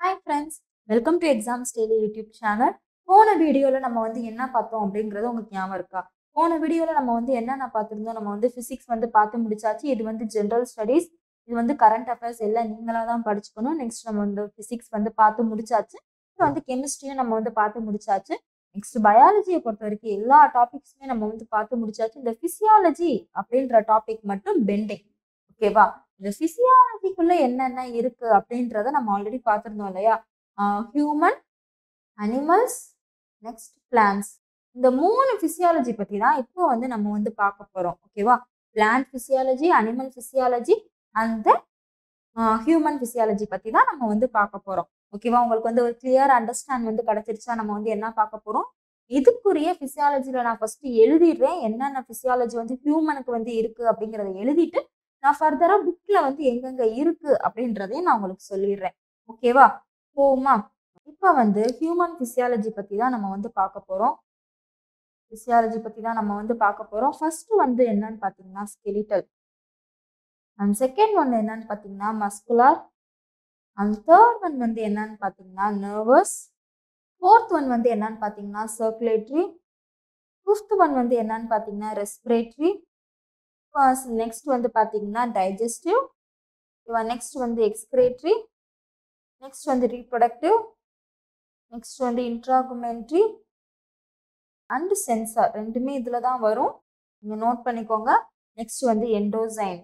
hi friends welcome to exams daily YouTube channel போன வீடியோவில் நம்ம வந்து என்ன பார்த்தோம் அப்படிங்கிறது உங்களுக்கு ஞாபகம் இருக்கா போன வீடியோவில் நம்ம வந்து என்னென்ன பார்த்துருந்தோம் நம்ம வந்து ஃபிசிக்ஸ் வந்து பார்த்து முடிச்சாச்சு இது வந்து ஜென்ரல் ஸ்டடீஸ் இது வந்து கரண்ட் அஃபேர்ஸ் எல்லாம் நீங்களாக தான் படிச்சுக்கணும் நெக்ஸ்ட் நம்ம வந்து ஃபிசிக்ஸ் வந்து பார்த்து முடிச்சாச்சு இப்போ வந்து கெமிஸ்ட்ரியும் நம்ம வந்து பார்த்து முடிச்சாச்சு நெக்ஸ்ட் பயாலஜியை பொறுத்த வரைக்கும் எல்லா டாபிக்ஸுமே நம்ம வந்து பார்த்து முடிச்சாச்சு இந்த ஃபிசியாலஜி அப்படின்ற டாபிக் மட்டும் பெண்டிங் ஓகேவா இந்த ஃபிசியாலஜிக்குள்ள என்னென்ன இருக்கு அப்படின்றத நம்ம ஆல்ரெடி பார்த்துருந்தோம் இல்லையா ஹியூமன் அனிமல்ஸ் நெக்ஸ்ட் பிளான்ஸ் இந்த மூணு ஃபிசியாலஜி பத்தி தான் இப்போ வந்து நம்ம வந்து பார்க்க போறோம் ஓகேவா பிளான்ட் ஃபிசியாலஜி அனிமல் ஃபிசியாலஜி அந்த ஹியூமன் ஃபிசியாலஜி பத்தி தான் நம்ம வந்து பார்க்க போறோம் ஓகேவா உங்களுக்கு வந்து ஒரு கிளியர் அண்டர்ஸ்டாண்ட் வந்து கிடைச்சிருச்சா நம்ம வந்து என்ன பார்க்க போறோம் இதுக்குரிய ஃபிசியாலஜியில் நான் ஃபர்ஸ்ட் எழுதிடுறேன் என்னென்ன ஃபிசியாலஜி வந்து ஹியூமனுக்கு வந்து இருக்கு அப்படிங்கிறத எழுதிட்டு நான் ஃபர்தராக புக்கில் வந்து எங்கெங்க இருக்கு அப்படின்றதையும் நான் உங்களுக்கு சொல்லிடுறேன் ஓகேவா போமா இப்போ வந்து ஹியூமன் ஃபிசியாலஜி பற்றி தான் நம்ம வந்து பார்க்க போகிறோம் ஃபிசியாலஜி பற்றி தான் நம்ம வந்து பார்க்க போகிறோம் ஃபர்ஸ்ட் வந்து என்னன்னு பார்த்தீங்கன்னா ஸ்கெலிட்டல் அண்ட் செகண்ட் ஒன் என்னன்னு பார்த்தீங்கன்னா மஸ்குலார் அண்ட் தேர்ட் ஒன் வந்து என்னன்னு பார்த்தீங்கன்னா நர்வஸ் ஃபோர்த் ஒன் வந்து என்னன்னு பார்த்தீங்கன்னா சர்க்குலேட்ரி ஃபிஃப்த் ஒன் வந்து என்னன்னு பார்த்தீங்கன்னா ரெஸ்பிரேட்ரி நெக்ஸ்ட் வந்து பார்த்தீங்கன்னா டைஜஸ்டிவ் நெக்ஸ்ட் வந்து எக்ஸ்கிரேட்ரி நெக்ஸ்ட் வந்து ரீப்ரொடக்டிவ் நெக்ஸ்ட் வந்து இன்ட்ராகுமெண்ட்ரி அண்ட் சென்சார் ரெண்டுமே இதில் தான் வரும் நீங்கள் நோட் பண்ணிக்கோங்க நெக்ஸ்ட் வந்து எண்டோசைன்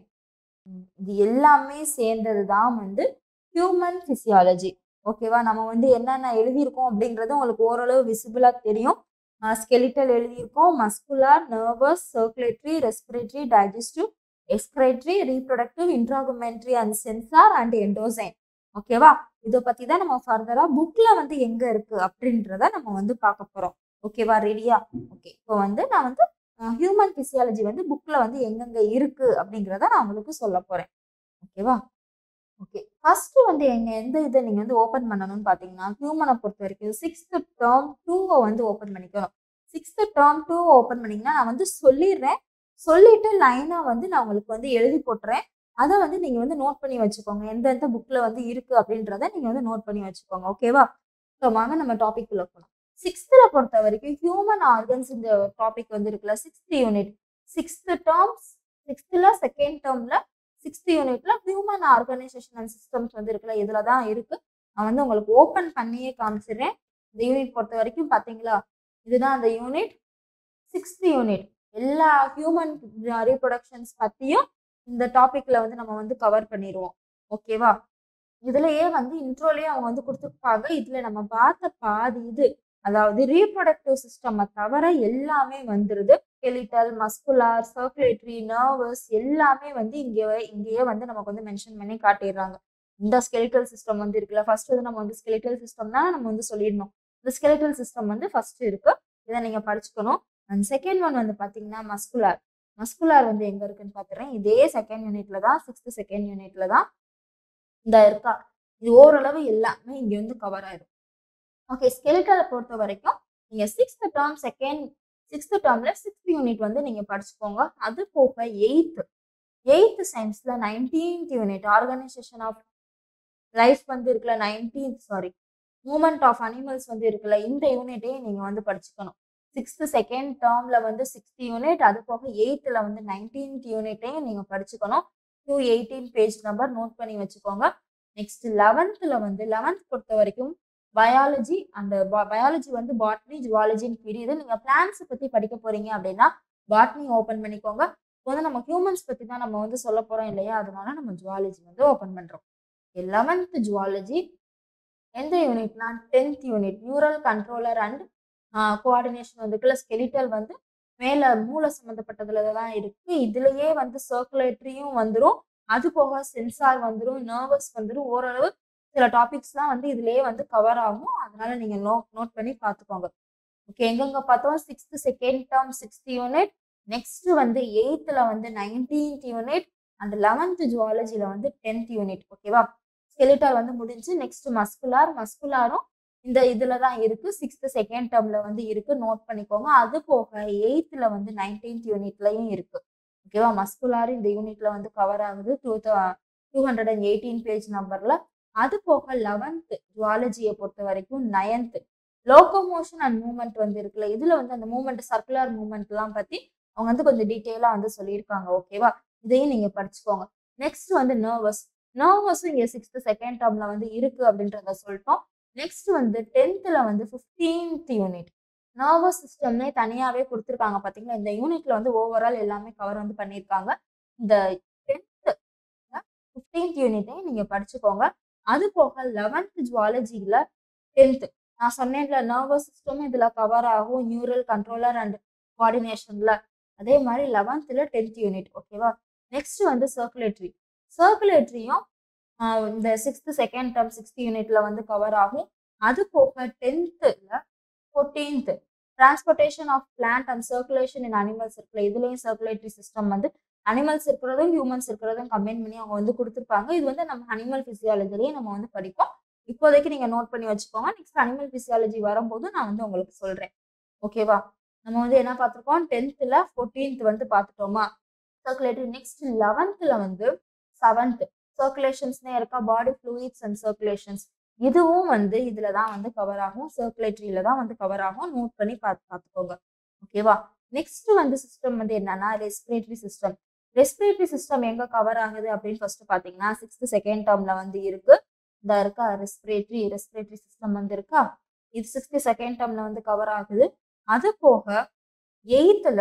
இது எல்லாமே சேர்ந்தது தான் வந்து ஹியூமன் ஃபிசியாலஜி ஓகேவா நம்ம வந்து என்னென்ன எழுதியிருக்கோம் அப்படிங்கிறது உங்களுக்கு ஓரளவு விசிபிளாக தெரியும் ஸ்கெலிட்டல் எழுதியிருக்கோம் muscular nervous circulatory respiratory digestive excretory reproductive integumentary and sensor and endocrine ஓகேவா இதை பற்றி தான் நம்ம ஃபர்தராக புக்கில் வந்து எங்கே இருக்குது அப்படின்றத நம்ம வந்து பார்க்க போகிறோம் ஓகேவா ரெடியா ஓகே இப்போ வந்து நான் வந்து ஹியூமன் ஃபிசியாலஜி வந்து புக்கில் வந்து எங்கெங்கே இருக்குது அப்படிங்கிறத நான் உங்களுக்கு சொல்ல போகிறேன் ஓகேவா ஓகே ஃபர்ஸ்ட் வந்து எங்க எந்த இதை நீங்க வந்து ஓப்பன் பண்ணணும்னு பாத்தீங்கன்னா ஹியூமனை பொறுத்த வரைக்கும் சிக்ஸ்த் டேர்ம் டூவை வந்து ஓப்பன் பண்ணிக்கணும் சிக்ஸ்த் டேர்ம் டூ ஓப்பன் பண்ணீங்கன்னா நான் வந்து சொல்லிடுறேன் சொல்லிட்டு லைனா வந்து நான் உங்களுக்கு வந்து எழுதி போட்டுறேன் அதை வந்து நீங்க வந்து நோட் பண்ணி வச்சுக்கோங்க எந்தெந்த புக்ல வந்து இருக்கு அப்படின்றத நீங்க வந்து நோட் பண்ணி வச்சுக்கோங்க ஓகேவா ஸோ வாங்க நம்ம டாபிக் உள்ள போகலாம் சிக்ஸ்த்தில் பொறுத்த வரைக்கும் ஹியூமன் ஆர்கன்ஸ் இந்த டாபிக் வந்து இருக்குல்ல சிக்ஸ்த் யூனிட் சிக்ஸ்த் டேர்ம்ஸ் சிக்ஸ்த்தில் செகண்ட் டேர்ம்ல சிக்ஸ்த் யூனிட்ல ஹியூமன் ஆர்கனைசேஷன் அண்ட் சிஸ்டம்ஸ் வந்து இருக்குல்ல இதுல தான் இருக்கு நான் வந்து உங்களுக்கு ஓப்பன் பண்ணியே காமிச்சிடுறேன் இந்த யூனிட் பொறுத்த வரைக்கும் பாத்தீங்களா இதுதான் அந்த யூனிட் சிக்ஸ்த் யூனிட் எல்லா ஹியூமன் ரீப்ரொடக்ஷன்ஸ் பத்தியும் இந்த டாபிக்ல வந்து நம்ம வந்து கவர் பண்ணிடுவோம் ஓகேவா இதுலயே வந்து இன்ட்ரோலயே அவங்க வந்து கொடுத்துருப்பாங்க இதுல நம்ம பார்த்த பாதி இது அதாவது ரீப்ரொடக்டிவ் சிஸ்டம் தவிர எல்லாமே வந்துருது ஸ்கெலிட்டல் மஸ்குலார் சர்க்குலேட்டரி நர்வஸ் எல்லாமே வந்து இங்கே இங்கேயே வந்து நமக்கு வந்து மென்ஷன் பண்ணி காட்டிடுறாங்க இந்த ஸ்கெலிட்டல் சிஸ்டம் வந்து இருக்குல்ல ஃபர்ஸ்ட் வந்து நம்ம வந்து ஸ்கெலிட்டல் சிஸ்டம் தான் நம்ம வந்து சொல்லிடணும் இந்த ஸ்கெலிட்டல் சிஸ்டம் வந்து ஃபர்ஸ்ட் இருக்கு இதை நீங்க படிச்சுக்கணும் அண்ட் செகண்ட் ஒன் வந்து பாத்தீங்கன்னா மஸ்குலார் மஸ்குலார் வந்து எங்க இருக்குன்னு பாத்துறேன் இதே செகண்ட் யூனிட்ல தான் சிக்ஸ்த் செகண்ட் யூனிட்ல தான் இந்த இருக்கா இது ஓரளவு எல்லாமே இங்க வந்து கவர் ஆயிடும் ஓகே ஸ்கெலிட்டலை பொறுத்த வரைக்கும் நீங்க சிக்ஸ்த் டேர்ம் செகண்ட் சிக்ஸ்த் டேர்ம்ல சிக்ஸ்த் யூனிட் வந்து நீங்க படிச்சுக்கோங்க அது போக எயித்து எயித்து சயின்ஸ்ல nineteenth unit organisation of life வந்து இருக்குல்ல nineteenth sorry moment of animals வந்து இருக்குல்ல இந்த யூனிட்டையும் நீங்க வந்து படிச்சுக்கணும் சிக்ஸ்த் செகண்ட் டேர்ம்ல வந்து சிக்ஸ்த் யூனிட் அது போக எயித்துல வந்து நைன்டீன்த் யூனிட்டையும் நீங்க படிச்சுக்கணும் two eighteen page number note பண்ணி வச்சுக்கோங்க நெக்ஸ்ட் லெவன்த்தில் வந்து லெவன்த் பொறுத்த வரைக்கும் பயாலஜி அந்த பயாலஜி வந்து பாட்னி ஜுவாலஜின்னு பிரியுது நீங்கள் பிளான்ஸ் பற்றி படிக்க போறீங்க அப்படின்னா பாட்னி ஓப்பன் பண்ணிக்கோங்க இப்போ வந்து நம்ம ஹியூமன்ஸ் பற்றி தான் நம்ம வந்து சொல்ல போகிறோம் இல்லையா அதனால நம்ம ஜுவாலஜி வந்து ஓப்பன் பண்ணுறோம் லெவன்த் ஜுவாலஜி எந்த யூனிட்னா tenth unit neural controller and coordination வந்துக்குள்ள ஸ்கெலிட்டல் வந்து மேலே மூளை சம்மந்தப்பட்டதுல தான் இருக்கு இதுலயே வந்து சர்க்குலேட்டரியும் வந்துடும் அது போக சென்சார் வந்துடும் நர்வஸ் வந்துடும் ஓரளவு சில டாபிக்ஸ்லாம் வந்து இதுலயே வந்து கவர் ஆகும் அதனால நீங்க நோ நோட் பண்ணி பார்த்துக்கோங்க ஓகே எங்கெங்க பார்த்தோம் sixth second term sixth unit next வந்து எயித்துல வந்து நைன்டீன்த் யூனிட் அண்ட் லெவன்த் ஜுவாலஜில வந்து டென்த் யூனிட் ஓகேவா ஸ்கெலிட்டல் வந்து முடிஞ்சு நெக்ஸ்ட் மஸ்குலார் மஸ்குலாரும் இந்த இதுல தான் இருக்கு சிக்ஸ்த் செகண்ட் டேர்ம்ல வந்து இருக்கு நோட் பண்ணிக்கோங்க அது போக எயித்துல வந்து நைன்டீன்த் யூனிட்லயும் இருக்கு ஓகேவா மஸ்குலார் இந்த யூனிட்ல வந்து கவர் ஆகுது two two hundred and eighteen page நம்பர்ல அது போக லெவன்த் ஜுவாலஜியை பொறுத்த வரைக்கும் நயன்த் லோகோமோஷன் அண்ட் மூமெண்ட் வந்து இருக்குல்ல இதுல வந்து அந்த மூமெண்ட் சர்க்குலர் மூமெண்ட் எல்லாம் பத்தி அவங்க வந்து கொஞ்சம் டீட்டெயிலா வந்து சொல்லியிருக்காங்க ஓகேவா இதையும் நீங்க படிச்சுக்கோங்க நெக்ஸ்ட் வந்து நர்வஸ் நர்வஸும் இங்க சிக்ஸ்த் செகண்ட் டேர்ம்ல வந்து இருக்கு அப்படின்றத சொல்லிட்டோம் நெக்ஸ்ட் வந்து டென்த்ல வந்து ஃபிஃப்டீன்த் யூனிட் நர்வஸ் சிஸ்டம்னே தனியாவே கொடுத்துருக்காங்க பாத்தீங்களா இந்த யூனிட்ல வந்து ஓவரால் எல்லாமே கவர் வந்து பண்ணியிருக்காங்க இந்த டென்த் ஃபிஃப்டீன்த் யூனிட்டையும் நீங்க படிச்சுக்கோங்க அது போக லெவன்த் ஜுவாலஜியில டென்த் நான் சொன்னேன்ல நர்வஸ் சிஸ்டம் இதுல கவர் ஆகும் நியூரல் கண்ட்ரோலர் அண்ட் கோஆர்டினேஷன்ல அதே மாதிரி லெவன்த்ல டென்த் யூனிட் ஓகேவா நெக்ஸ்ட் வந்து சர்க்குலேட்டரி சர்க்குலேட்டரியும் இந்த சிக்ஸ்த் செகண்ட் டேர்ம் சிக்ஸ்த் யூனிட்ல வந்து கவர் ஆகும் அது போக டென்த்துல fourteenth transportation of plant and circulation in animals இருக்குல்ல இதுலயும் சர்க்குலேட்டரி சிஸ்டம் வந்து அனிமல்ஸ் இருக்கிறதும் ஹியூமன்ஸ் இருக்கிறதும் கம்பைன் பண்ணி அவங்க வந்து கொடுத்துருப்பாங்க இது வந்து நம்ம அனிமல் பிசியாலஜிலேயே நம்ம வந்து படிப்போம் இப்போதைக்கு நீங்க நோட் பண்ணி வச்சுக்கோங்க நெக்ஸ்ட் அனிமல் பிசியாலஜி வரும்போது நான் வந்து உங்களுக்கு சொல்றேன் ஓகேவா நம்ம வந்து என்ன பார்த்துருக்கோம் டென்த்தில் ஃபோர்டீன்த் வந்து பார்த்துட்டோமா சர்க்குலேட்டரி நெக்ஸ்ட் லெவன்த்தில் வந்து செவன்த் சர்க்குலேஷன்ஸ்னே இருக்கா பாடி ஃப்ளூயிட்ஸ் அண்ட் சர்க்குலேஷன்ஸ் இதுவும் வந்து இதுல தான் வந்து கவர் ஆகும் சர்க்குலேட்டரியில தான் வந்து கவர் ஆகும் நோட் பண்ணி பார்த்து பார்த்துக்கோங்க ஓகேவா நெக்ஸ்ட் வந்து சிஸ்டம் வந்து என்னன்னா ரெஸ்பிரேட்டரி சிஸ்டம் ரெஸ்பிரேட்டரி சிஸ்டம் எங்க கவர் ஆகுது அப்படின்னு ஃபர்ஸ்ட் பாத்தீங்கன்னா சிக்ஸ்த் செகண்ட் டேர்ம்ல வந்து இருக்கு இந்த இருக்கா ரெஸ்பிரேட்டரி ரெஸ்பிரேட்டரி சிஸ்டம் வந்து இருக்கா இது சிக்ஸ்த் செகண்ட் டேர்ம்ல வந்து கவர் ஆகுது அது போக எயித்துல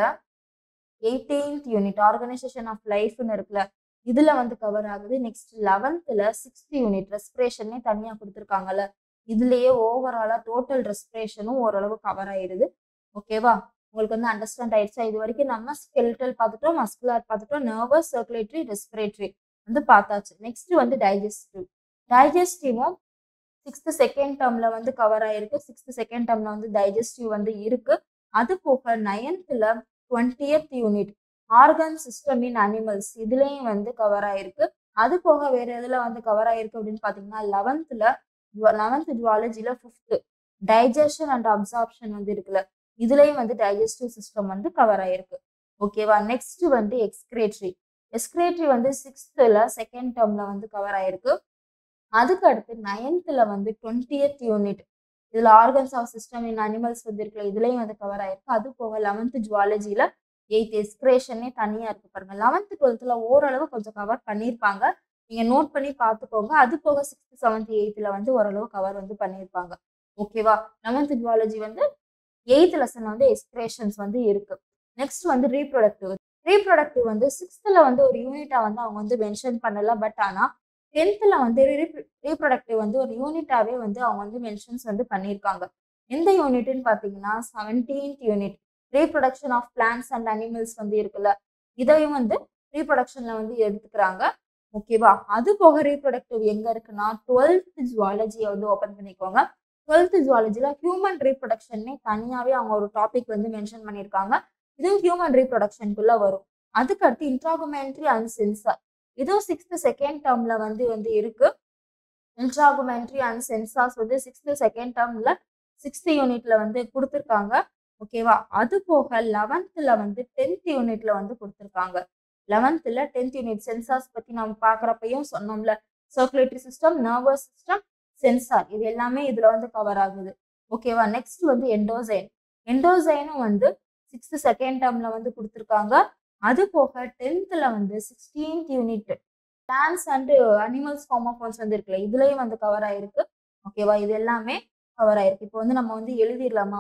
எயிட்டீன்த் யூனிட் ஆர்கனைசேஷன் ஆஃப் லைஃப்னு இருக்குல்ல இதுல வந்து கவர் ஆகுது நெக்ஸ்ட் லெவன்த்ல சிக்ஸ்த் யூனிட் ரெஸ்பிரேஷனே தனியா கொடுத்துருக்காங்கல்ல இதுலயே ஓவராலா டோட்டல் ரெஸ்பிரேஷனும் ஓரளவு கவர் ஆயிருது ஓகேவா உங்களுக்கு வந்து அண்டர்ஸ்டாண்ட் ஆயிடுச்சா இது வரைக்கும் நம்ம ஸ்கெல்டல் பார்த்துட்டோம் மஸ்குலர் பார்த்துட்டோம் நர்வஸ் சர்க்குலேட்டரி ரெஸ்பிரேட்டரி வந்து பார்த்தாச்சு நெக்ஸ்ட் வந்து டைஜஸ்டிவ் டைஜஸ்டிவும் சிக்ஸ்த் செகண்ட் டேர்ம்ல வந்து கவர் ஆயிருக்கு சிக்ஸ்த் செகண்ட் டேர்ம்ல வந்து டைஜஸ்டிவ் வந்து இருக்கு அது போக நயன்த்ல twentieth unit organ system in animals இதுலயும் வந்து கவர் ஆயிருக்கு அது போக வேற எதுல வந்து கவர் ஆயிருக்கு அப்படின்னு பாத்தீங்கன்னா லெவன்த்ல லெவன்த் ஜுவாலஜில ஃபிஃப்த் டைஜஷன் அண்ட் அப்சார்ப்ஷன் வந்து இருக்குல்ல இதுலயும் வந்து டைஜஸ்டிவ் சிஸ்டம் வந்து கவர் ஆயிருக்கு ஓகேவா நெக்ஸ்ட் வந்து எக்ஸ்கிரேட்டரி எக்ஸ்கிரேட்டரி வந்து சிக்ஸ்த்ல செகண்ட் டேர்ம்ல வந்து கவர் ஆயிருக்கு அதுக்கு அடுத்து நைன்த்ல வந்து டுவெண்ட்டியத் யூனிட் இதுல organs of system in animals வந்து இருக்குல்ல இதுலயும் வந்து கவர் ஆயிருக்கு அது போக லெவன்த் ஜுவாலஜில எயித் எக்ஸ்கிரேஷனே தனியா இருக்கு பாருங்க லெவன்த் டுவெல்த்ல ஓரளவு கொஞ்சம் கவர் பண்ணியிருப்பாங்க நீங்க நோட் பண்ணி பார்த்துக்கோங்க அது போக சிக்ஸ்த் செவன்த் எயித்துல வந்து ஓரளவு கவர் வந்து பண்ணியிருப்பாங்க ஓகேவா லெவன்த் ஜுவாலஜி வந்து எயித் லெசன் வந்து எக்ஸ்கிரேஷன்ஸ் வந்து இருக்கு நெக்ஸ்ட் வந்து ரீப்ரொடக்டிவ் ரீப்ரொடக்டிவ் வந்து சிக்ஸ்த்ல வந்து ஒரு யூனிட்டா வந்து அவங்க வந்து மென்ஷன் பண்ணல பட் ஆனா டென்த்ல வந்து ரீப்ரொடக்டிவ் வந்து ஒரு யூனிட்டாவே வந்து அவங்க வந்து மென்ஷன்ஸ் வந்து பண்ணியிருக்காங்க எந்த யூனிட்னு பாத்தீங்கன்னா seventeenth unit reproduction of plants and animals வந்து இருக்குல்ல இதையும் வந்து ரீப்ரொடக்ஷன்ல வந்து எடுத்துக்கிறாங்க ஓகேவா அது போக ரீப்ரொடக்டிவ் எங்க இருக்குன்னா டுவெல்த் ஜுவாலஜியை வந்து ஓப்பன் பண்ணிக்கோங்க டுவெல்த் ஜுவாலஜில ஹியூமன் ரீப்ரொடக்ஷன்னே தனியாவே அவங்க ஒரு டாபிக் வந்து மென்ஷன் பண்ணியிருக்காங்க இதுவும் ஹியூமன் ரீப்ரொடக்ஷனுக்குள்ள வரும் அதுக்கு அடுத்து இன்ட்ராகுமெண்ட்ரி அண்ட் சென்சார் இதுவும் சிக்ஸ்த் செகண்ட் டேர்ம்ல வந்து வந்து இருக்கு இன்ட்ராகுமெண்ட்ரி அண்ட் சென்சார்ஸ் வந்து சிக்ஸ்த் செகண்ட் டேர்ம்ல சிக்ஸ்த் யூனிட்ல வந்து கொடுத்துருக்காங்க ஓகேவா அது போக லெவன்த்ல வந்து டென்த் யூனிட்ல வந்து கொடுத்துருக்காங்க லெவன்த்ல டென்த் யூனிட் சென்சார்ஸ் பத்தி நம்ம பாக்குறப்பையும் சொன்னோம்ல circulatory system nervous system sensor இது எல்லாமே இதுல வந்து கவர் ஆகுது ஓகேவா நெக்ஸ்ட் வந்து எண்டோசைன் எண்டோசைனும் வந்து சிக்ஸ்த் செகண்ட் டேர்ம்ல வந்து கொடுத்துருக்காங்க அது போக டென்த்ல வந்து sixteenth unit plants and animals ஃபார்மோஃபோன்ஸ் வந்து இருக்குல்ல இதுலயும் வந்து கவர் ஆயிருக்கு ஓகேவா இது எல்லாமே கவர் ஆயிருக்கு இப்போ வந்து நம்ம வந்து எழுதிடலாமா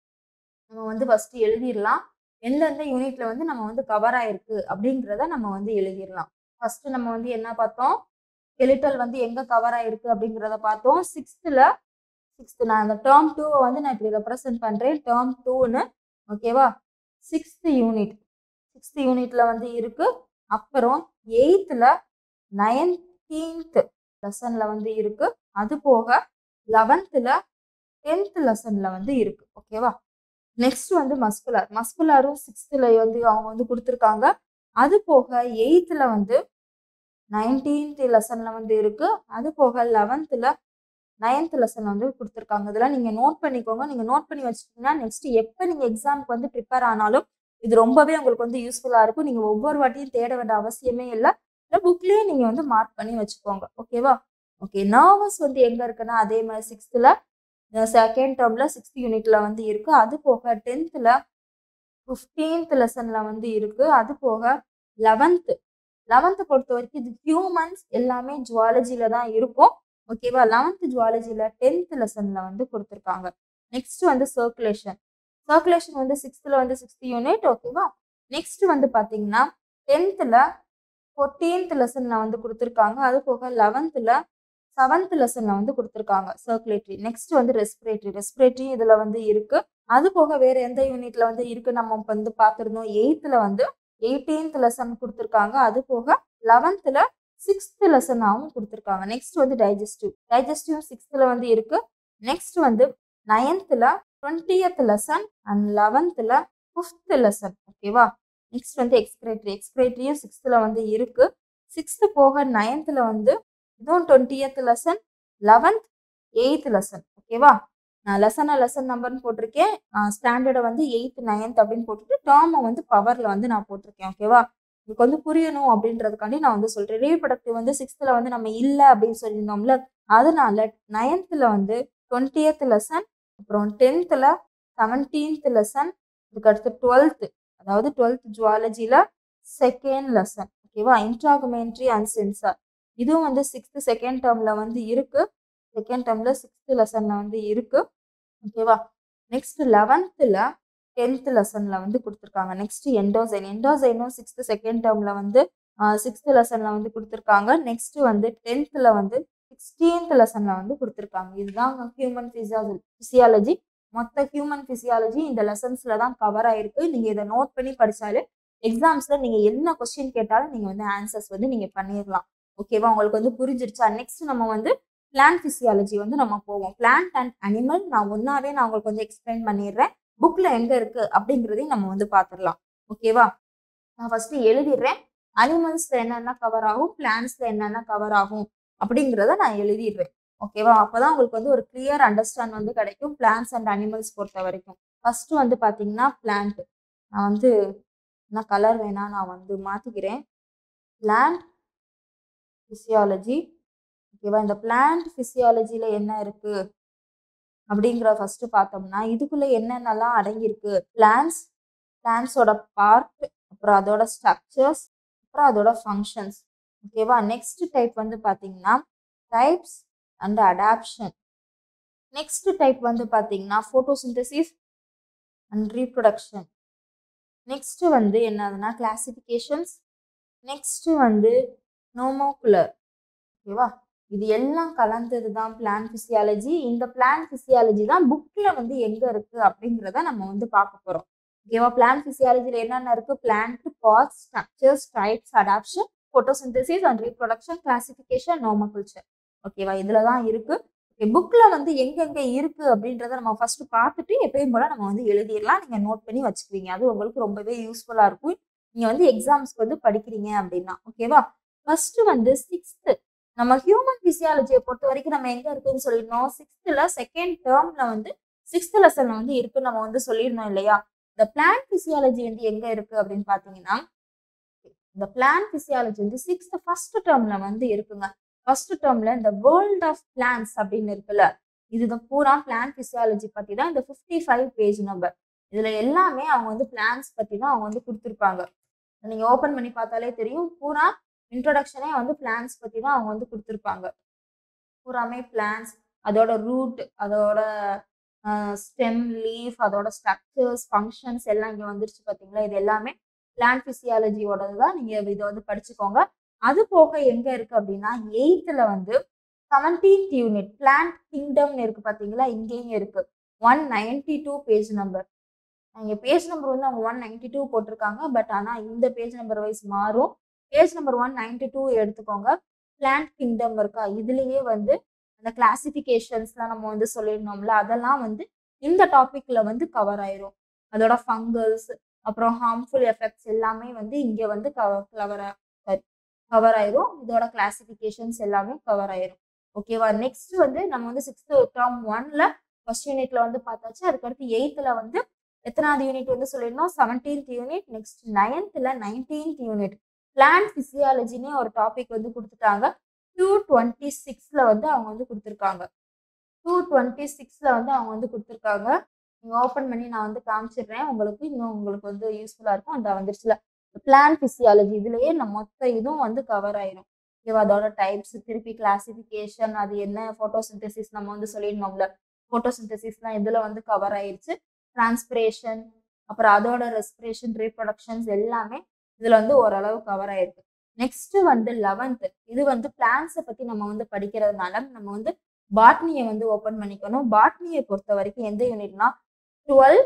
நம்ம வந்து ஃபர்ஸ்ட் எழுதிடலாம் எந்தெந்த யூனிட்ல வந்து நம்ம வந்து கவர் ஆயிருக்கு அப்படிங்கிறத நம்ம வந்து எழுதிடலாம் ஃபர்ஸ்ட் நம்ம வந்து என்ன பார்த்தோம் கெலிட்டல் வந்து எங்க கவர் ஆயிருக்கு அப்படிங்கிறத பார்த்தோம் சிக்ஸ்த்ல சிக்ஸ்த் நான் அந்த டேர்ம் டூவை வந்து நான் இப்படி ரெப்ரசென்ட் பண்றேன் டேர்ம் டூன்னு ஓகேவா சிக்ஸ்த் யூனிட் சிக்ஸ்த் யூனிட்ல வந்து இருக்கு அப்புறம் எயித்துல நைன்டீன்த் லெசன்ல வந்து இருக்கு அது போக லெவன்த்ல டென்த் லெசன்ல வந்து இருக்கு ஓகேவா நெக்ஸ்ட் வந்து மஸ்குலர் மஸ்குலரும் சிக்ஸ்த்ல வந்து அவங்க வந்து கொடுத்துருக்காங்க அது போக எயித்துல வந்து நைன்டீன்த் லெசன்ல வந்து இருக்கு அது போக லெவன்த்ல நைன்த் லெசன் வந்து கொடுத்துருக்காங்க இதெல்லாம் நீங்க நோட் பண்ணிக்கோங்க நீங்க நோட் பண்ணி வச்சுட்டீங்கன்னா நெக்ஸ்ட் எப்போ நீங்க எக்ஸாமுக்கு வந்து ப்ரிப்பேர் ஆனாலும் இது ரொம்பவே உங்களுக்கு வந்து யூஸ்ஃபுல்லா இருக்கும் நீங்க ஒவ்வொரு வாட்டியும் தேட வேண்டிய அவசியமே இல்லை இல்லை புக்லயே நீங்க வந்து மார்க் பண்ணி வச்சுக்கோங்க ஓகேவா ஓகே நர்வஸ் வந்து எங்க இருக்குன்னா அதே மாதிரி சிக்ஸ்த்தில் செகண்ட் டேர்ம்ல சிக்ஸ்த் யூனிட்ல வந்து இருக்கு அது போக டென்த்தில் ஃபிஃப்டீன்த் லெசன்ல வந்து இருக்கு அது போக லெவன்த்து லெவன்த்து பொறுத்த வரைக்கும் இது ஹியூமன்ஸ் எல்லாமே ஜுவாலஜில தான் இருக்கும் ஓகேவா லெவன்த் ஜுவாலஜில டென்த் லெசன்ல வந்து கொடுத்துருக்காங்க நெக்ஸ்ட் வந்து சர்க்குலேஷன் சர்க்குலேஷன் வந்து சிக்ஸ்த்தில் வந்து சிக்ஸ்த் யூனிட் ஓகேவா நெக்ஸ்ட் வந்து பார்த்தீங்கன்னா டென்த்தில் ஃபோர்டீன்த் லெசன்ல வந்து கொடுத்துருக்காங்க அது போக லெவன்த்தில் செவன்த் லெசன்ல வந்து கொடுத்துருக்காங்க சர்க்குலேட்டரி நெக்ஸ்ட் வந்து ரெஸ்பிரேட்டரி ரெஸ்பிரேட்டரி இதுல வந்து இருக்கு அது போக வேற எந்த யூனிட்ல வந்து இருக்கு நம்ம இப்ப வந்து பார்த்துருந்தோம் எயித்துல வந்து எயிட்டீன்த் லெசன் கொடுத்துருக்காங்க அது போக லெவன்த்தில் சிக்ஸ்த் லெசனாகவும் கொடுத்துருக்காங்க நெக்ஸ்ட் வந்து டைஜஸ்டிவ் டைஜஸ்டிவ் சிக்ஸ்த்தில் வந்து இருக்கு நெக்ஸ்ட் வந்து நைன்த்தில் டுவெண்ட்டியத் லெசன் அண்ட் லெவன்த்தில் ஃபிஃப்த் லெசன் ஓகேவா நெக்ஸ்ட் வந்து எக்ஸ்கிரேட்டரி எக்ஸ்கிரேட்டரியும் சிக்ஸ்த்தில் வந்து இருக்கு சிக்ஸ்த்து போக நைன்த்தில் வந்து இதுவும் twentieth lesson eleventh eighth lesson ஓகேவா நான் லெசனை லெசன் நம்பர்னு போட்டிருக்கேன் ஸ்டாண்டர்டை வந்து எயித் நைன்த் அப்படின்னு போட்டுட்டு டேர்மை வந்து பவரில் வந்து நான் போட்டிருக்கேன் ஓகேவா உங்களுக்கு வந்து புரியணும் அப்படின்றதுக்காண்டி நான் வந்து சொல்கிறேன் ரீப்ரொடக்டிவ் வந்து சிக்ஸ்த்தில் வந்து நம்ம இல்லை அப்படின்னு சொல்லியிருந்தோம்ல அதனால நைன்த்தில் வந்து டுவெண்ட்டியத் லெசன் அப்புறம் டென்த்தில் செவன்டீன்த் லெசன் இதுக்கு அடுத்து டுவெல்த்து அதாவது டுவெல்த் ஜுவாலஜியில் செகண்ட் லெசன் ஓகேவா இன்ட்ராகுமெண்ட்ரி அண்ட் சென்சார் இதுவும் வந்து சிக்ஸ்த்து செகண்ட் டேர்மில் வந்து இருக்கு செகண்ட் டேர்மில் சிக்ஸ்த்து லெசனில் வந்து இருக்கு ஓகேவா நெக்ஸ்ட் லெவன்த்தில் டென்த் லெசனில் வந்து கொடுத்துருக்காங்க நெக்ஸ்ட் எண்டோசைன் எண்டோசைனும் சிக்ஸ்த்து செகண்ட் டேர்மில் வந்து சிக்ஸ்த்து லெசனில் வந்து கொடுத்துருக்காங்க நெக்ஸ்ட் வந்து டென்த்தில் வந்து சிக்ஸ்டீன்த் லெசனில் வந்து கொடுத்துருக்காங்க இதுதான் ஹியூமன் ஃபிசியாலஜி ஃபிசியாலஜி மொத்த ஹியூமன் ஃபிசியாலஜி இந்த லெசன்ஸில் தான் கவர் ஆயிருக்கு நீங்கள் இதை நோட் பண்ணி படித்தாலே எக்ஸாம்ஸில் நீங்கள் என்ன கொஸ்டின் கேட்டாலும் நீங்கள் வந்து ஆன்சர்ஸ் வந்து நீங்கள் பண்ணிடலாம் ஓகேவா உங்களுக்கு வந்து புரிஞ்சிருச்சா நெக்ஸ்ட் நம்ம வந்து பிளான்ட் ஃபிசியாலஜி வந்து நம்ம போவோம் பிளான்ட் அண்ட் அனிமல் நான் ஒன்னாவே நான் உங்களுக்கு வந்து எக்ஸ்பிளைன் பண்ணிடுறேன் புக்ல எங்க இருக்கு அப்படிங்கிறதையும் நம்ம வந்து பார்த்துடலாம் ஓகேவா நான் ஃபர்ஸ்ட் எழுதிடுறேன் அனிமல்ஸ்ல என்னென்ன கவர் ஆகும் பிளான்ஸ்ல என்னென்ன கவர் ஆகும் அப்படிங்கிறத நான் எழுதிடுறேன் ஓகேவா அப்பதான் உங்களுக்கு வந்து ஒரு கிளியர் அண்டர்ஸ்டாண்ட் வந்து கிடைக்கும் பிளான்ஸ் அண்ட் அனிமல்ஸ் பொறுத்த வரைக்கும் ஃபர்ஸ்ட் வந்து பாத்தீங்கன்னா பிளான்ட் நான் வந்து என்ன கலர் வேணா நான் வந்து மாத்திக்கிறேன் பிளான்ட் ஃபிசியாலஜி ஓகேவா இந்த பிளான்ட் ஃபிசியாலஜியில் என்ன இருக்கு அப்படிங்கிற ஃபர்ஸ்ட் பார்த்தோம்னா இதுக்குள்ள என்னென்னலாம் அடங்கியிருக்கு பிளான்ஸ் பிளான்ஸோட பார்ட் அப்புறம் அதோட ஸ்ட்ரக்சர்ஸ் அப்புறம் அதோட ஃபங்க்ஷன்ஸ் ஓகேவா நெக்ஸ்ட் டைப் வந்து பார்த்தீங்கன்னா types and adaptation next type வந்து பார்த்தீங்கன்னா ஃபோட்டோசிந்தசிஸ் அண்ட் ரீப்ரொடக்ஷன் நெக்ஸ்ட் வந்து என்னதுன்னா கிளாசிஃபிகேஷன்ஸ் நெக்ஸ்ட் வந்து நோமோகுலர் ஓகேவா இது எல்லாம் கலந்தது தான் பிளான் ஃபிசியாலஜி இந்த பிளான் ஃபிசியாலஜி தான் புக்ல வந்து எங்க இருக்கு அப்படிங்கிறத நம்ம வந்து பார்க்க போறோம் ஓகேவா பிளான் ஃபிசியாலஜியில் என்னென்ன இருக்கு plant parts structures types adaptation photosynthesis and reproduction classification nomenclature ஓகேவா இதுல தான் இருக்கு ஓகே புக்ல வந்து எங்கெங்க இருக்கு அப்படின்றத நம்ம ஃபர்ஸ்ட் பார்த்துட்டு எப்பயும் போல நம்ம வந்து எழுதிடலாம் நீங்க நோட் பண்ணி வச்சுக்குவீங்க அது உங்களுக்கு ரொம்பவே யூஸ்ஃபுல்லா இருக்கும் நீங்க வந்து எக்ஸாம்ஸ்க்கு வந்து படிக்கிறீங்க அப்படின்னா ஓகேவா ஃபர்ஸ்ட் வந்து சிக்ஸ்த்து நம்ம ஹியூமன் பிசியாலஜியை பொறுத்த வரைக்கும் நம்ம எங்க இருக்குன்னு சொல்லியிருந்தோம் சிக்ஸ்த்ல செகண்ட் டேர்ம்ல வந்து சிக்ஸ்த் லெசன்ல வந்து இருக்குன்னு நம்ம வந்து சொல்லியிருந்தோம் இல்லையா இந்த பிளான் பிசியாலஜி வந்து எங்க இருக்கு அப்படின்னு பாத்தீங்கன்னா இந்த பிளான் பிசியாலஜி வந்து சிக்ஸ்த் ஃபர்ஸ்ட் டேர்ம்ல வந்து இருக்குங்க ஃபர்ஸ்ட் டேர்ம்ல இந்த வேர்ல்ட் ஆஃப் பிளான்ஸ் அப்படின்னு இருக்குல்ல இதுதான் பூரா பிளான் பிசியாலஜி பத்தி தான் இந்த ஃபிஃப்டி ஃபைவ் பேஜ் நம்பர் இதுல எல்லாமே அவங்க வந்து பிளான்ஸ் பத்தி தான் அவங்க வந்து கொடுத்துருப்பாங்க நீங்க ஓபன் பண்ணி பார்த்தாலே தெரியும் பூரா இன்ட்ரொடக்ஷனே வந்து பிளான்ஸ் பத்தி தான் அவங்க வந்து கொடுத்துருப்பாங்க பூராமே பிளான்ஸ் அதோட ரூட் அதோட ஸ்டெம் லீஃப் அதோட ஸ்ட்ரக்சர்ஸ் ஃபங்க்ஷன்ஸ் எல்லாம் இங்கே வந்துருச்சு பார்த்தீங்களா இது எல்லாமே பிளான் ஃபிசியாலஜியோடது தான் நீங்கள் இதை வந்து படிச்சுக்கோங்க அது போக எங்க இருக்கு அப்படின்னா எயித்துல வந்து செவன்டீன்த் யூனிட் பிளான்ட் கிங்டம்னு இருக்கு பார்த்தீங்களா இங்கேயும் இருக்கு one ninety two page number இங்கே பேஜ் நம்பர் வந்து அவங்க ஒன் நைன்டி டூ போட்டிருக்காங்க பட் ஆனால் இந்த பேஜ் நம்பர் வைஸ் மாறும் page number one ninety two எடுத்துக்கோங்க பிளான்ட் கிங்டம் இருக்கா இதுலயே வந்து அந்த கிளாசிஃபிகேஷன்ஸ்லாம் நம்ம வந்து சொல்லியிருந்தோம்ல அதெல்லாம் வந்து இந்த டாபிக்ல வந்து கவர் ஆயிரும் அதோட ஃபங்கல்ஸ் அப்புறம் ஹார்ம்ஃபுல் எஃபெக்ட்ஸ் எல்லாமே வந்து இங்க வந்து கவர் கவர் ஆயிரும் இதோட கிளாசிஃபிகேஷன்ஸ் எல்லாமே கவர் ஆயிரும் ஓகேவா நெக்ஸ்ட் வந்து நம்ம வந்து சிக்ஸ்த் டேர்ம் ஒன்ல ஃபர்ஸ்ட் யூனிட்ல வந்து பார்த்தாச்சு அதுக்கடுத்து எயித்துல வந்து எத்தனாவது யூனிட் வந்து சொல்லியிருந்தோம் செவன்டீன்த் யூனிட் நெக்ஸ்ட் நைன்த்ல நைன்டீன்த் யூனிட் பிளான்ட் பிசியாலஜினே ஒரு டாபிக் வந்து கொடுத்துட்டாங்க டூ டுவெண்ட்டி சிக்ஸில் வந்து அவங்க வந்து கொடுத்துருக்காங்க டூ டுவெண்ட்டி சிக்ஸில் வந்து அவங்க வந்து கொடுத்துருக்காங்க நீங்கள் ஓப்பன் பண்ணி நான் வந்து காமிச்சிடுறேன் உங்களுக்கு இன்னும் உங்களுக்கு வந்து யூஸ்ஃபுல்லாக இருக்கும் அந்த வந்துருச்சுல பிளான் ஃபிசியாலஜி இதுலயே நம்ம மொத்த இதுவும் வந்து கவர் ஆயிரும் ஓகேவா அதோட டைப்ஸ் திருப்பி கிளாசிஃபிகேஷன் அது என்ன ஃபோட்டோசிந்தசிஸ் நம்ம வந்து சொல்லிடணும்ல ஃபோட்டோசிந்தசிஸ்லாம் இதில் வந்து கவர் ஆயிருச்சு டிரான்ஸ்பிரேஷன் அப்புறம் அதோட ரெஸ்பிரேஷன் ரீப்ரொடக்ஷன்ஸ் எல்லாமே இதில் வந்து ஓரளவு கவர் ஆயிருக்கு நெக்ஸ்ட் வந்து லெவன்த் இது வந்து பிளான்ஸை பற்றி நம்ம வந்து படிக்கிறதுனால நம்ம வந்து பாட்னியை வந்து ஓப்பன் பண்ணிக்கணும் பாட்னியை பொறுத்த வரைக்கும் எந்த யூனிட்னா டுவெல்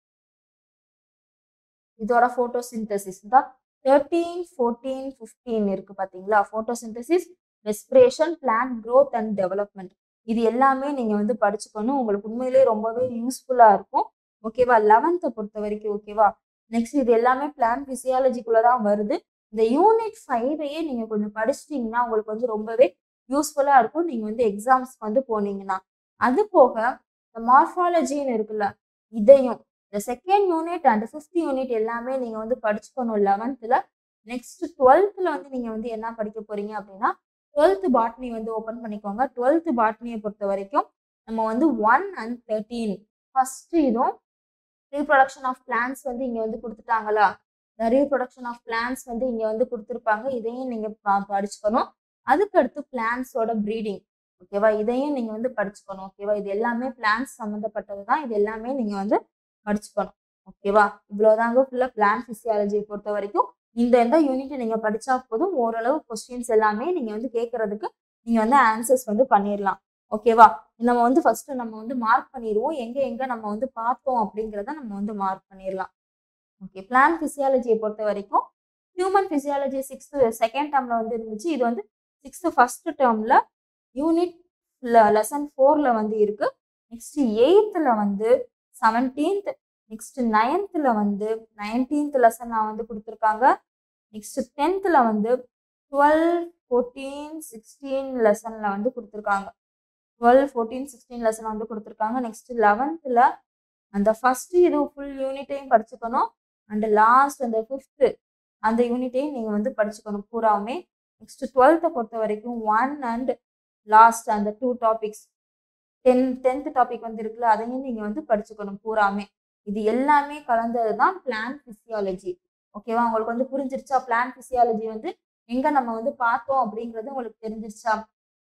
இதோட ஃபோட்டோசிந்தசிஸ் தான் தேர்ட்டீன் ஃபோர்டீன் ஃபிஃப்டீன் இருக்கு பார்த்தீங்களா photosynthesis respiration plant growth and development இது எல்லாமே நீங்கள் வந்து படிச்சுக்கணும் உங்களுக்கு உண்மையிலேயே ரொம்பவே யூஸ்ஃபுல்லாக இருக்கும் ஓகேவா லெவன்த்தை பொறுத்த வரைக்கும் ஓகேவா நெக்ஸ்ட் இது எல்லாமே பிளான் ஃபிசியாலஜிக்குள்ளே தான் வருது இந்த யூனிட் ஃபைவையே நீங்கள் கொஞ்சம் படிச்சிட்டிங்கன்னா உங்களுக்கு வந்து ரொம்பவே யூஸ்ஃபுல்லாக இருக்கும் நீங்கள் வந்து எக்ஸாம்ஸ் வந்து போனீங்கன்னா அது போக இந்த மார்ஃபாலஜின்னு இருக்குல்ல இதையும் இந்த second unit and fifth unit எல்லாமே நீங்கள் வந்து படிச்சுக்கணும் லெவன்த்தில் நெக்ஸ்ட் டுவெல்த்தில் வந்து நீங்கள் வந்து என்ன படிக்க போறீங்க அப்படின்னா டுவெல்த்து பாட்னி வந்து ஓப்பன் பண்ணிக்கோங்க டுவெல்த்து பாட்னியை பொறுத்த வரைக்கும் நம்ம வந்து ஒன் அண்ட் தேர்ட்டீன் ஃபர்ஸ்ட் இதுவும் ரீப்ரொடக்ஷன் ஆஃப் பிளான்ஸ் வந்து இங்கே வந்து கொடுத்துட்டாங்களா இந்த ரீப்ரொடக்ஷன் ஆஃப் பிளான்ஸ் வந்து இங்கே வந்து கொடுத்துருப்பாங்க இதையும் நீங்கள் படிச்சுக்கணும் அதுக்கடுத்து பிளான்ஸோட ப்ரீடிங் ஓகேவா இதையும் நீங்கள் வந்து படிச்சுக்கணும் ஓகேவா இது எல்லாமே பிளான்ஸ் சம்மந்தப்பட்டது தான் இது எல்லாமே நீங்கள் வந்து படிச்சுக்கணும் ஓகேவா இவ்வளோதாங்க ஃபுல்லாக பிளான் ஃபிசியாலஜியை பொறுத்த வரைக்கும் இந்த எந்த யூனிட் நீங்கள் படித்தா போதும் ஓரளவு கொஸ்டின்ஸ் எல்லாமே நீங்கள் வந்து கேட்கறதுக்கு நீங்கள் வந்து ஆன்சர்ஸ் வந்து பண்ணிடலாம் ஓகேவா நம்ம வந்து ஃபர்ஸ்ட் நம்ம வந்து மார்க் பண்ணிடுவோம் எங்கே எங்கே நம்ம வந்து பார்த்தோம் அப்படிங்கிறத நம்ம வந்து மார்க் பண்ணிடலாம் ஓகே பிளான் ஃபிசியாலஜியை பொறுத்த வரைக்கும் ஹியூமன் ஃபிசியாலஜி சிக்ஸ்த்து செகண்ட் டேர்மில் வந்து இருந்துச்சு இது வந்து சிக்ஸ்த்து ஃபர்ஸ்ட் டேர்மில் யூனிட் லெசன் ஃபோரில் வந்து இருக்கு நெக்ஸ்ட் எயித்தில் வந்து செவன்டீன்த் நெக்ஸ்ட் நைன்த்தில் வந்து நைன்டீன்த் லெசன் நான் வந்து கொடுத்துருக்காங்க நெக்ஸ்ட் டென்த்தில் வந்து டுவெல் ஃபோர்டீன் சிக்ஸ்டீன் லெசனில் வந்து கொடுத்துருக்காங்க டுவெல் ஃபோர்டீன் சிக்ஸ்டீன் லெசன் வந்து கொடுத்துருக்காங்க நெக்ஸ்ட் லெவன்த்தில் அந்த ஃபர்ஸ்ட் இது ஃபுல் யூனிட்டையும் படிச்சுக்கணும் அண்ட் லாஸ்ட் அந்த ஃபிஃப்த்து அந்த யூனிட்டையும் நீங்கள் வந்து படிச்சுக்கணும் பூராவுமே நெக்ஸ்ட் டுவெல்த்தை பொறுத்த வரைக்கும் ஒன் அண்ட் லாஸ்ட் அந்த two topics ten tenth topic வந்து இருக்குல்ல அதையும் நீங்கள் வந்து படிச்சுக்கணும் பூராமே இது எல்லாமே கலந்தது தான் பிளான் ஃபிசியாலஜி ஓகேவா உங்களுக்கு வந்து புரிஞ்சிருச்சா பிளான் ஃபிசியாலஜி வந்து எங்கே நம்ம வந்து பார்த்தோம் அப்படிங்கிறது உங்களுக்கு தெரிஞ்சிருச்சா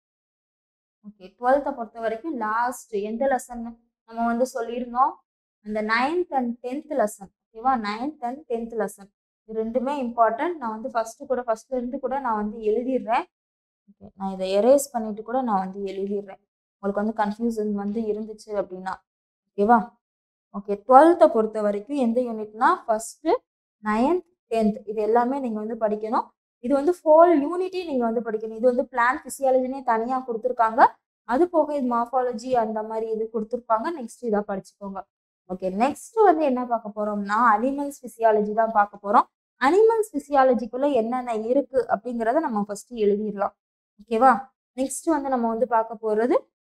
ஓகே டுவெல்த்தை பொறுத்த வரைக்கும் லாஸ்ட் எந்த லெசன் நம்ம வந்து சொல்லியிருந்தோம் அந்த நைன்த் அண்ட் டென்த் லெசன் ஓகேவா நைன்த் அண்ட் டென்த் லெசன் இது ரெண்டுமே இம்பார்ட்டன்ட் நான் வந்து ஃபஸ்ட்டு கூட ஃபஸ்ட்ல இருந்து கூட நான் வந்து எழுதிடுறேன் ஓகே நான் இதை எரேஸ் பண்ணிட்டு கூட நான் வந்து எழுதிடுறேன் உங்களுக்கு வந்து கன்ஃபியூஷன் வந்து இருந்துச்சு அப்படின்னா ஓகேவா ஓகே டுவெல்த்தை பொறுத்த வரைக்கும் எந்த யூனிட்னா ஃபஸ்ட்டு நைன்த் டென்த் இது எல்லாமே நீங்கள் வந்து படிக்கணும் இது வந்து ஃபோல் யூனிட்டி நீங்கள் வந்து படிக்கணும் இது வந்து பிளான் ஃபிசியாலஜினே தனியாக கொடுத்துருக்காங்க அது போக இது மார்ஃபாலஜி அந்த மாதிரி இது கொடுத்துருப்பாங்க நெக்ஸ்ட் இதாக படிச்சுக்கோங்க ஓகே நெக்ஸ்ட் வந்து என்ன பார்க்க போறோம்னா அனிமல்ஸ் ஃபிசியாலஜி தான் பார்க்க போறோம் அனிமல்ஸ் ஃபிசியாலஜிக்குள்ள என்னென்ன இருக்கு அப்படிங்கிறத நம்ம ஃபர்ஸ்ட் எழுதிடலாம் ஓகேவா நெக்ஸ்ட் வந்து நம்ம வந்து பார்க்க போறது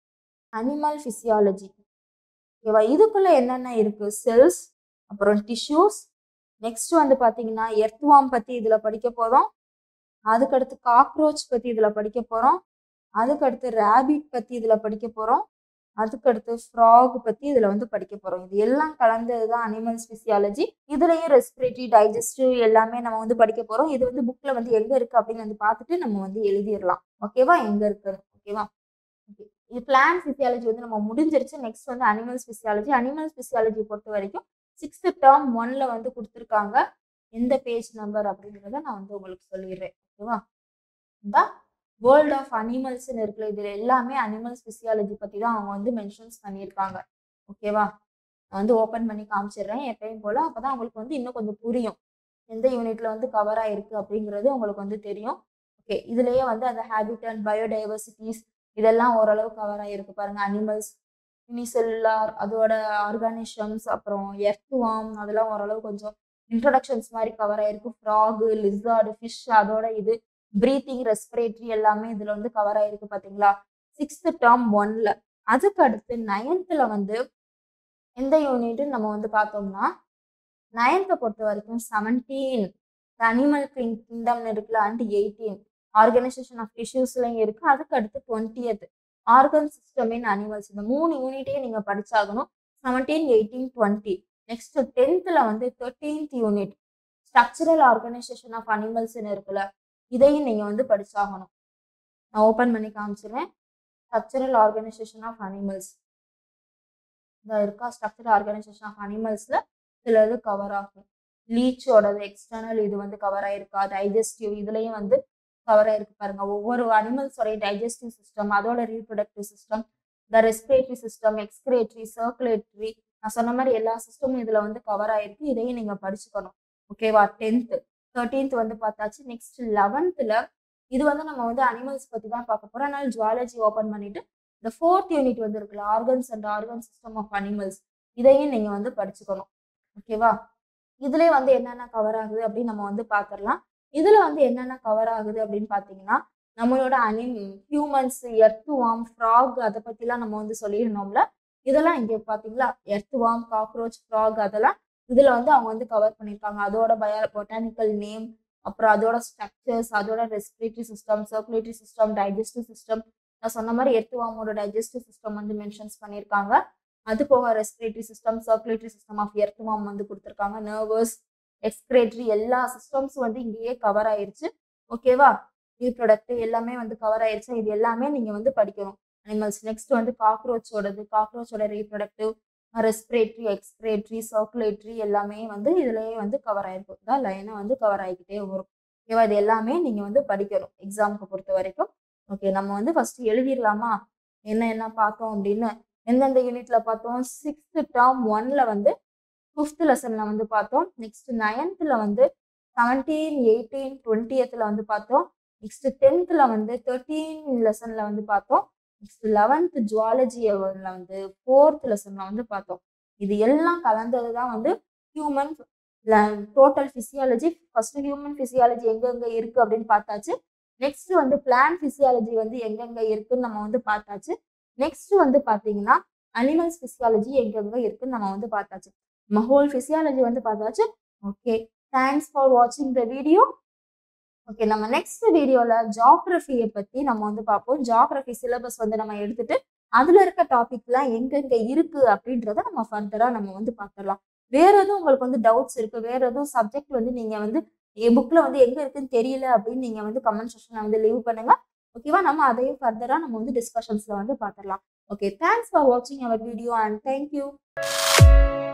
அனிமல் ஃபிசியாலஜி ஓகேவா இதுக்குள்ள என்னென்ன இருக்கு செல்ஸ் அப்புறம் டிஷ்யூஸ் நெக்ஸ்ட் வந்து பார்த்தீங்கன்னா எர்த்வாம் பத்தி இதுல படிக்க போறோம் அதுக்கடுத்து காக்ரோச் பத்தி இதுல படிக்க போறோம் அதுக்கடுத்து ரேபிட் பத்தி இதுல படிக்க போறோம் அதுக்கடுத்து ஃப்ராக் பத்தி இதுல வந்து படிக்க போறோம் இது எல்லாம் கலந்தது தான் அனிமல்ஸ் ஃபிசியாலஜி இதுலயும் ரெஸ்பிரேட்டரி டைஜஸ்டிவ் எல்லாமே நம்ம வந்து படிக்க போறோம் இது வந்து புக்ல வந்து எங்க இருக்கு அப்படின்னு வந்து பார்த்துட்டு நம்ம வந்து எழுதிடலாம் ஓகேவா எங்க இருக்கு ஓகேவா ஓகே இது பிளான் ஃபிசியாலஜி வந்து நம்ம முடிஞ்சிருச்சு நெக்ஸ்ட் வந்து அனிமல்ஸ் ஃபிசியாலஜி அனிமல்ஸ் ஃபிசியாலஜி பொறுத்த வரைக்கும் சிக்ஸ்த் டேர்ம் ஒன்ல வந்து கொடுத்துருக்காங்க எந்த பேஜ் நம்பர் அப்படிங்கிறத நான் வந்து உங்களுக்கு சொல்லிடுறேன் ஓகேவா இந்த வேர்ல்ட் ஆஃப் அனிமல்ஸ்னு இருக்குல்ல இதுல எல்லாமே அனிமல்ஸ் ஃபிசியாலஜி பத்தி தான் அவங்க வந்து மென்ஷன்ஸ் பண்ணியிருக்காங்க ஓகேவா நான் வந்து ஓப்பன் பண்ணி காமிச்சிடுறேன் எப்பயும் போல அப்பதான் உங்களுக்கு வந்து இன்னும் கொஞ்சம் புரியும் எந்த யூனிட்ல வந்து கவர் ஆயிருக்கு அப்படிங்கிறது உங்களுக்கு வந்து தெரியும் ஓகே இதுலயே வந்து அந்த ஹேபிட் அண்ட் பயோடைவர்சிட்டிஸ் இதெல்லாம் ஓரளவு கவர் ஆகிருக்கு பாருங்க அனிமல்ஸ் யூனிசெல்லார் அதோட ஆர்கானிசம்ஸ் அப்புறம் எர்த்வாம் அதெல்லாம் ஓரளவு கொஞ்சம் இன்ட்ரடக்ஷன்ஸ் மாதிரி கவர் ஆயிருக்கு ஃப்ராகு லிசார்டு ஃபிஷ் அதோட இது ப்ரீத்திங் ரெஸ்பிரேட்டரி எல்லாமே இதுல வந்து கவர் ஆயிருக்கு பாத்தீங்களா சிக்ஸ்த் டேர்ம் ஒன்ல அதுக்கு அடுத்து நைன்த்ல வந்து எந்த யூனிட் நம்ம வந்து பார்த்தோம்னா நைன்த்தை பொறுத்த வரைக்கும் செவன்டீன் அனிமல் கிங்டம்னு இருக்குல்ல அண்ட் எயிட்டீன் ஆர்கனைசேஷன் ஆஃப் டிஷ்யூஸ்லையும் இருக்கு அதுக்கு அடுத்து twentieth organ system in animals இந்த மூணு யூனிட்டையும் நீங்க படிச்சாகணும் செவன்டீன் எயிட்டீன் டுவெண்ட்டி நெக்ஸ்ட் டென்த்தில் வந்து thirteenth unit structural organisation of அனிமல்ஸ்னு இருக்குல்ல இதையும் நீங்க வந்து படிச்சாகணும் நான் ஓப்பன் பண்ணி காமிச்சிடுறேன் ஸ்ட்ரக்சரல் ஆர்கனைசேஷன் ஆஃப் அனிமல்ஸ் இந்த இருக்கா ஸ்ட்ரக்சரல் ஆர்கனைசேஷன் ஆஃப் அனிமல்ஸ்ல சில இது கவர் ஆகும் லீச்சோடது எக்ஸ்டர்னல் இது வந்து கவர் ஆயிருக்கா டைஜஸ்டிவ் இதுலயும் வந்து கவர் ஆயிருக்கு பாருங்க ஒவ்வொரு அனிமல்ஸோடைய டைஜஸ்டிவ் சிஸ்டம் அதோட ரீப்ரொடக்டிவ் சிஸ்டம் இந்த ரெஸ்பிரேட்டரி சிஸ்டம் எக்ஸ்கிரேட்டரி சர்க்குலேட்டரி நான் சொன்ன மாதிரி எல்லா சிஸ்டமும் இதுல வந்து கவர் ஆயிருக்கு இதையும் நீங்க படிச்சுக்கணும் ஓகேவா டென்த்து தேர்ட்டீன்த் வந்து பார்த்தாச்சு நெக்ஸ்ட் லெவன்த்தில் இது வந்து நம்ம வந்து அனிமல்ஸ் பற்றி தான் பார்க்க போகிறோம் அதனால ஜுவாலஜி ஓப்பன் பண்ணிட்டு இந்த ஃபோர்த் யூனிட் வந்து இருக்குல்ல organs and organ system of animals இதையும் நீங்கள் வந்து படிச்சுக்கணும் ஓகேவா இதுலேயே வந்து என்னென்ன கவர் ஆகுது அப்படின்னு நம்ம வந்து பார்த்துடலாம் இதில் வந்து என்னென்ன கவர் ஆகுது அப்படின்னு பார்த்தீங்கன்னா நம்மளோட அனி ஹியூமன்ஸ் எர்த்து வாம் ஃப்ராக் அதை பற்றிலாம் நம்ம வந்து சொல்லியிருந்தோம்ல இதெல்லாம் இங்கே பார்த்தீங்களா எர்த்து வாம் காக்ரோச் ஃப்ராக் அதெல்லாம் இதில் வந்து அவங்க வந்து கவர் பண்ணியிருக்காங்க அதோட பயோ பொட்டானிக்கல் நேம் அப்புறம் அதோட ஸ்ட்ரக்சர்ஸ் அதோட respiratory system circulatory system digestive system நான் சொன்ன மாதிரி எர்த்துவாமோட டைஜஸ்டிவ் சிஸ்டம் வந்து மென்ஷன்ஸ் பண்ணியிருக்காங்க அது போக respiratory system circulatory system of earthworm வந்து கொடுத்துருக்காங்க நர்வஸ் எக்ஸ்கிரேட்டரி எல்லா சிஸ்டம்ஸும் வந்து இங்கேயே கவர் ஆயிருச்சு ஓகேவா ரீப்ரொடக்ட் எல்லாமே வந்து கவர் ஆயிருச்சு இது எல்லாமே நீங்க வந்து படிக்கணும் அனிமல்ஸ் நெக்ஸ்ட் வந்து காக்ரோச்சோடது காக்ரோச்சோட ரீப்ரொடக்டிவ் ரெஸ்பிரேட்டரி எக்ஸ்பிரேட்டரி சர்க்குலேட்டரி எல்லாமே வந்து இதுலயே வந்து கவர் ஆயிருக்கும் தான் லைனாக வந்து கவர் ஆகிக்கிட்டே வரும் ஓகேவா இது எல்லாமே நீங்க வந்து படிக்கணும் எக்ஸாமுக்கு பொறுத்த வரைக்கும் ஓகே நம்ம வந்து ஃபர்ஸ்ட் எழுதிடலாமா என்ன என்ன பார்த்தோம் அப்படின்னு எந்தெந்த யூனிட்ல பார்த்தோம் சிக்ஸ்த் டேர்ம் ஒன்ல வந்து ஃபிஃப்த் லெசன்ல வந்து பார்த்தோம் நெக்ஸ்ட் நைன்த்ல வந்து செவன்டீன் எயிட்டீன் டுவெண்ட்டியத்தில் வந்து பார்த்தோம் நெக்ஸ்ட் டென்த்தில் வந்து தேர்ட்டீன் லெசன்ல வந்து பார்த்தோம் நெக்ஸ்ட் லெவன்த் ஜுவாலஜியில் வந்து ஃபோர்த் லெசன்ல வந்து பார்த்தோம் இது எல்லாம் கலந்தது தான் வந்து human total physiology first human physiology எங்கெங்க இருக்கு அப்படின்னு பார்த்தாச்சு நெக்ஸ்ட் வந்து பிளான் ஃபிசியாலஜி வந்து எங்கெங்க இருக்குன்னு நம்ம வந்து பார்த்தாச்சு நெக்ஸ்ட் வந்து பார்த்தீங்கன்னா அனிமல்ஸ் ஃபிசியாலஜி எங்கெங்க இருக்குன்னு நம்ம வந்து பார்த்தாச்சு நம்ம ஹோல் ஃபிசியாலஜி வந்து பார்த்தாச்சு ஓகே தேங்க்ஸ் ஃபார் வாட்சிங் த வீடியோ ஓகே நம்ம நெக்ஸ்ட் வீடியோல ஜாகிரபியை பத்தி நம்ம வந்து பார்ப்போம் ஜாகிரபி சிலபஸ் வந்து நம்ம எடுத்துட்டு அதுல இருக்க டாபிக்லாம் எங்கெங்க இருக்கு அப்படின்றத நம்ம ஃபர்தரா நம்ம வந்து பார்த்துடலாம் வேற எதுவும் உங்களுக்கு வந்து டவுட்ஸ் இருக்கு வேற எதுவும் சப்ஜெக்ட் வந்து நீங்க வந்து என் புக்ல வந்து எங்க இருக்குன்னு தெரியல அப்படின்னு நீங்க வந்து கமெண்ட் செக்ஷன்ல வந்து லீவ் பண்ணுங்க ஓகேவா நம்ம அதையும் ஃபர்தரா நம்ம வந்து டிஸ்கஷன்ஸ்ல வந்து பார்த்துடலாம் ஓகே தேங்க்ஸ் ஃபார் வாட்சிங் அவர் வீடியோ அண்ட் தேங்க்யூ